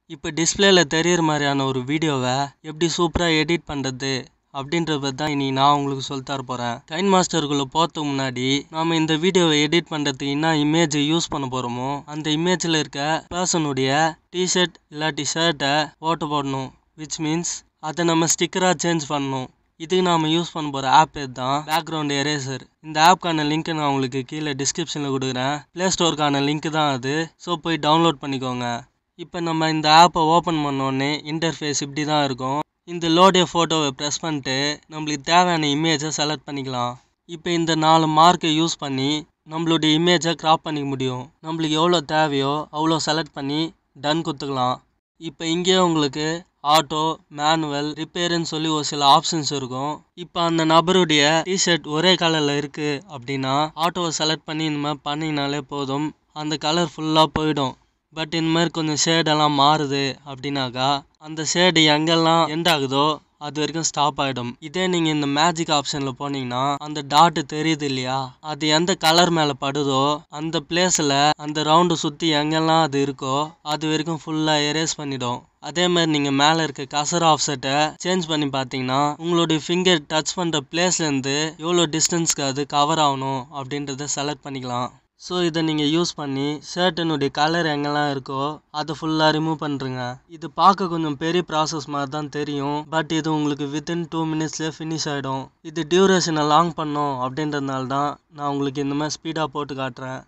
இப்போ டிஸ்பிளேல தெரியிற மாதிரியான ஒரு வீடியோவை எப்படி சூப்பராக எடிட் பண்ணுறது அப்படின்றத பற்றி தான் இனி நான் உங்களுக்கு சொல்லித் தர போகிறேன் கைன் மாஸ்டருக்குள்ளே போகிறதுக்கு முன்னாடி நாம் இந்த வீடியோவை எடிட் பண்ணுறதுக்கு என்ன இமேஜ் யூஸ் பண்ண போகிறோமோ அந்த இமேஜில் இருக்க பர்சனுடைய டிஷர்ட் இல்லாட்டி ஷர்ட்டை ஓட்ட போடணும் விச் மீன்ஸ் அதை நம்ம ஸ்டிக்கராக சேஞ்ச் பண்ணணும் இதுக்கு நாம் யூஸ் பண்ண போகிற ஆப் பேர் தான் பேக்ரவுண்ட் எரேசர் இந்த ஆப்க்கான லிங்க் நான் உங்களுக்கு கீழே டிஸ்கிரிப்ஷனில் கொடுக்குறேன் ப்ளே ஸ்டோருக்கான லிங்க் தான் அது ஸோ போய் டவுன்லோட் பண்ணிக்கோங்க இப்போ நம்ம இந்த ஆப்பை ஓப்பன் பண்ணோடனே இன்டர்ஃபேஸ் இப்படி தான் இருக்கும் இந்த லோடிய ஃபோட்டோவை ப்ரெஸ் பண்ணிட்டு நம்மளுக்கு தேவையான இமேஜை செலக்ட் பண்ணிக்கலாம் இப்போ இந்த நாலு மார்க்கை யூஸ் பண்ணி நம்மளுடைய இமேஜை க்ராப் பண்ணிக்க முடியும் நம்மளுக்கு எவ்வளோ தேவையோ அவ்வளோ செலக்ட் பண்ணி டன் கொடுத்துக்கலாம் இப்போ இங்கேயே உங்களுக்கு ஆட்டோ மேனுவல் ரிப்பேருன்னு சொல்லி ஒரு சில ஆப்ஷன்ஸ் இருக்கும் இப்போ அந்த நபருடைய டிஷர்ட் ஒரே கலரில் இருக்குது அப்படின்னா ஆட்டோவை செலக்ட் பண்ணி இந்த மாதிரி பண்ணிங்கனாலே போதும் அந்த கலர் ஃபுல்லாக போயிடும் பட் இந்த மாதிரி கொஞ்சம் ஷேடெல்லாம் மாறுது அப்படின்னாக்கா அந்த ஷேடு எங்கெல்லாம் எண்ட் ஆகுதோ அது வரைக்கும் ஸ்டாப் ஆகிடும் இதே நீங்கள் இந்த மேஜிக் ஆப்ஷனில் போனீங்கன்னா அந்த டாட்டு தெரியுது இல்லையா அது எந்த கலர் மேலே படுதோ அந்த பிளேஸில் அந்த ரவுண்டு சுற்றி எங்கெல்லாம் அது இருக்கோ அது வரைக்கும் ஃபுல்லாக எரேஸ் பண்ணிடும் அதே மாதிரி நீங்கள் மேலே இருக்க கசர் ஆஃப்செட்டை சேஞ்ச் பண்ணி பார்த்தீங்கன்னா உங்களுடைய ஃபிங்கர் டச் பண்ணுற பிளேஸ்லேருந்து எவ்வளோ டிஸ்டன்ஸ்க்கு அது கவர் ஆகணும் அப்படின்றத செலக்ட் பண்ணிக்கலாம் ஸோ இதை நீங்கள் யூஸ் பண்ணி ஷர்ட்டினுடைய கலர் எங்கெல்லாம் இருக்கோ அதை ஃபுல்லாக ரிமூவ் பண்ணுறங்க இது பார்க்க கொஞ்சம் பெரிய ப்ராசஸ் மாதிரி தான் தெரியும் பட் இது உங்களுக்கு வித்தின் டூ மினிட்ஸ்லேயே ஃபினிஷ் ஆகிடும் இது டியூரேஷனை லாங் பண்ணோம் அப்படின்றதுனால தான் நான் உங்களுக்கு இந்த மாதிரி ஸ்பீடாக போட்டு காட்டுறேன்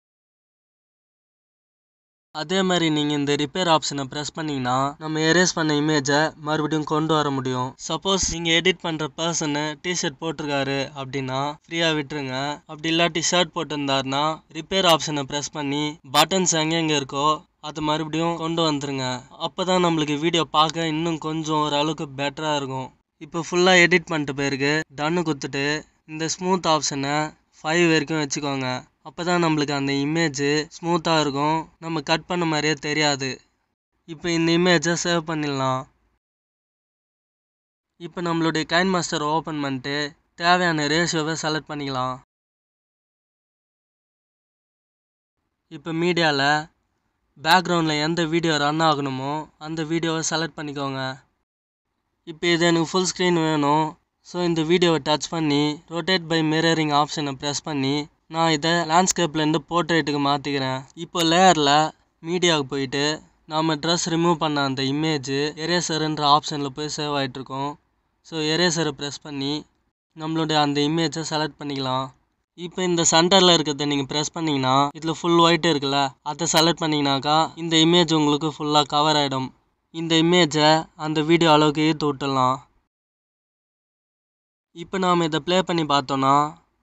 அதே மாதிரி நீங்கள் இந்த ரிப்பேர் ஆப்ஷனை ப்ரெஸ் பண்ணிங்கன்னா நம்ம எரேஸ் பண்ண இமேஜை மறுபடியும் கொண்டு வர முடியும் சப்போஸ் நீங்கள் எடிட் பண்ணுற பர்சனு டிஷர்ட் போட்டிருக்காரு அப்படின்னா ஃப்ரீயாக விட்டுருங்க அப்படி இல்லாட்டி ஷர்ட் போட்டிருந்தாருன்னா ரிப்பேர் ஆப்ஷனை ப்ரெஸ் பண்ணி பட்டன்ஸ் எங்கெங்கே இருக்கோ அது மறுபடியும் கொண்டு வந்துருங்க அப்போ தான் நம்மளுக்கு வீடியோ பார்க்க இன்னும் கொஞ்சம் ஓரளவுக்கு பெட்டராக இருக்கும் இப்போ ஃபுல்லாக எடிட் பண்ணிட்டு போயிருக்கு டன்னு கொடுத்துட்டு இந்த ஸ்மூத் ஆப்ஷனை ஃபைவ் வரைக்கும் வச்சுக்கோங்க அப்போ தான் நம்மளுக்கு அந்த இமேஜு ஸ்மூத்தாக இருக்கும் நம்ம கட் பண்ண மாதிரியே தெரியாது இப்போ இந்த இமேஜை சேவ் பண்ணிடலாம் இப்போ நம்மளுடைய கைன் மாஸ்டர் ஓப்பன் பண்ணிட்டு தேவையான ரேஷியோவை செலக்ட் பண்ணிக்கலாம் இப்போ மீடியாவில் பேக்ரவுண்டில் எந்த வீடியோ ரன் ஆகணுமோ அந்த வீடியோவை செலக்ட் பண்ணிக்கோங்க இப்போ இது எனக்கு ஃபுல் ஸ்க்ரீன் வேணும் ஸோ இந்த வீடியோவை டச் பண்ணி ரொட்டேட் பை மிரரிங் ஆப்ஷனை ப்ரெஸ் பண்ணி நான் இதை லேண்ட்ஸ்கேப்லேருந்து போர்ட்ரேட்டுக்கு மாற்றிக்கிறேன் இப்போ லேயரில் மீடியாவுக்கு போயிட்டு நாம் ட்ரெஸ் ரிமூவ் பண்ண அந்த இமேஜு எரேசருன்ற ஆப்ஷனில் போய் சேவ் ஆகிட்ருக்கோம் ஸோ எரேசரை ப்ரெஸ் பண்ணி நம்மளுடைய அந்த இமேஜை செலக்ட் பண்ணிக்கலாம் இப்போ இந்த சென்டரில் இருக்கிறத நீங்கள் ப்ரெஸ் பண்ணிங்கன்னா இதில் ஃபுல் ஒயிட் இருக்குல்ல அதை செலக்ட் பண்ணிங்கனாக்கா இந்த இமேஜ் உங்களுக்கு ஃபுல்லாக கவர் ஆகிடும் இந்த இமேஜை அந்த வீடியோ அளவுக்கு ஈர்த்து விட்டுடலாம் இப்போ நாம் இதை ப்ளே பண்ணி பார்த்தோன்னா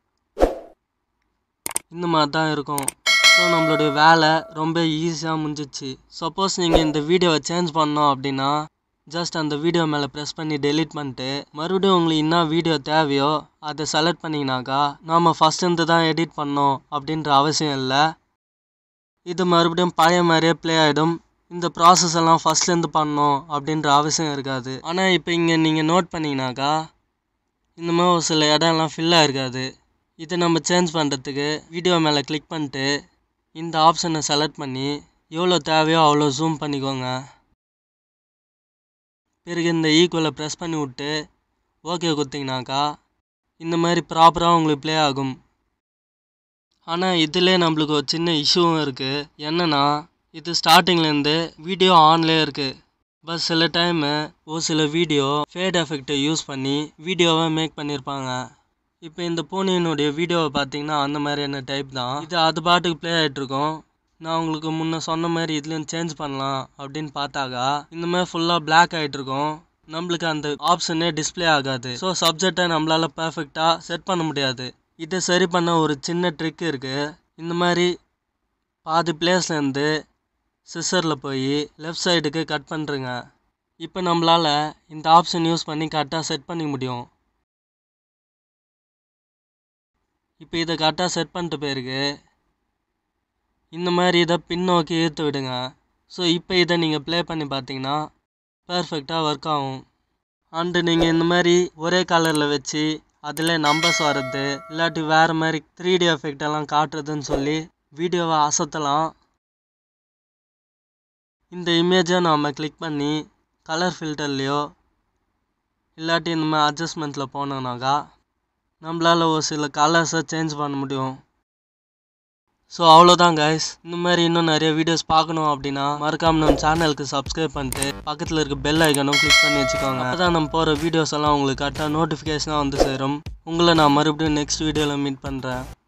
இந்த மாதிரி தான் இருக்கும் ஸோ நம்மளுடைய வேலை ரொம்ப ஈஸியாக முடிஞ்சிச்சு சப்போஸ் நீங்கள் இந்த வீடியோவை சேஞ்ச் பண்ணோம் அப்படின்னா ஜஸ்ட் அந்த வீடியோ மேலே ப்ரெஸ் பண்ணி டெலீட் பண்ணிட்டு மறுபடியும் உங்களுக்கு என்ன வீடியோ தேவையோ அதை செலக்ட் பண்ணிங்கனாக்கா நாம் ஃபஸ்ட்லேருந்து தான் எடிட் பண்ணோம் அப்படின்ற அவசியம் இல்லை இது மறுபடியும் பழைய மாதிரியே ப்ளே ஆகிடும் இந்த ப்ராசஸ் எல்லாம் ஃபஸ்ட்லேருந்து பண்ணோம் அப்படின்ற அவசியம் இருக்காது ஆனால் இப்போ இங்கே நீங்கள் நோட் பண்ணிங்கனாக்கா இந்த மாதிரி ஒரு சில இடம்லாம் ஃபில்லாக இருக்காது இதை நம்ம சேஞ்ச் பண்ணுறதுக்கு வீடியோ மேலே கிளிக் பண்ணிட்டு இந்த ஆப்ஷனை செலக்ட் பண்ணி எவ்வளோ தேவையோ அவ்வளோ ஜூம் பண்ணிக்கோங்க பிறகு இந்த ஈக்குவலை ப்ரெஸ் பண்ணி விட்டு ஓகே கொடுத்தீங்கனாக்கா இந்த மாதிரி ப்ராப்பராக உங்களுக்கு ப்ளே ஆகும் ஆனால் இதிலே நம்மளுக்கு ஒரு சின்ன இஷ்யூவும் இருக்குது என்னென்னா இது ஸ்டார்டிங்லேருந்து வீடியோ ஆன்லேயே இருக்குது பட் சில டைமு ஒரு சில வீடியோ ஃபேட் எஃபெக்டை யூஸ் பண்ணி வீடியோவை மேக் பண்ணியிருப்பாங்க இப்போ இந்த பூனையினுடைய வீடியோவை பார்த்தீங்கன்னா அந்த மாதிரியான டைப் தான் இது அது பாட்டுக்கு ப்ளே ஆகிட்ருக்கோம் நான் உங்களுக்கு முன்ன சொன்ன மாதிரி இதுலேயும் சேஞ்ச் பண்ணலாம் அப்படின்னு பார்த்தாக்கா இந்த மாதிரி ஃபுல்லாக பிளாக் ஆகிட்ருக்கோம் நம்மளுக்கு அந்த ஆப்ஷனே டிஸ்பிளே ஆகாது ஸோ சப்ஜெக்டை நம்மளால் பர்ஃபெக்டாக செட் பண்ண முடியாது இதை சரி பண்ண ஒரு சின்ன ட்ரிக் இருக்குது இந்த மாதிரி பாதி பிளேஸ்லேருந்து சிசரில் போய் லெஃப்ட் சைடுக்கு கட் பண்ணுறங்க இப்போ நம்மளால் இந்த ஆப்ஷன் யூஸ் பண்ணி கரெக்டாக செட் பண்ணிக்க முடியும் இப்போ இதை கரெக்டாக செட் பண்ணிட்டு போயிருக்கு இந்த மாதிரி இதை பின்னோக்கி ஈர்த்து விடுங்க ஸோ இப்போ இதை நீங்கள் ப்ளே பண்ணி பார்த்தீங்கன்னா பர்ஃபெக்டாக ஒர்க் ஆகும் அண்டு நீங்கள் இந்த மாதிரி ஒரே கலரில் வச்சு அதில் நம்பர்ஸ் வர்றது இல்லாட்டி வேறு மாதிரி த்ரீ டி எஃபெக்ட் எல்லாம் காட்டுறதுன்னு சொல்லி வீடியோவை அசத்தலாம் இந்த இமேஜை நாம் கிளிக் பண்ணி கலர் ஃபில்டர்லேயோ இல்லாட்டி இந்த மாதிரி அட்ஜஸ்ட்மெண்ட்டில் போனோம்னாக்கா நம்மளால் ஒரு சில கலர்ஸை சேஞ்ச் பண்ண முடியும் ஸோ அவ்வளோதான் கைஸ் இந்த மாதிரி இன்னும் நிறைய வீடியோஸ் பார்க்கணும் அப்படின்னா மறக்காம நம்ம சேனலுக்கு சப்ஸ்கிரைப் பண்ணிட்டு பக்கத்தில் இருக்க பெல் ஐக்கனும் கிளிக் பண்ணி வச்சுக்கோங்க அதான் நம்ம போகிற வீடியோஸ் எல்லாம் உங்களுக்கு கரெக்டாக நோட்டிஃபிகேஷனாக வந்து சேரும் உங்களை நான் மறுபடியும் நெக்ஸ்ட் வீடியோவில் மீட் பண்ணுறேன்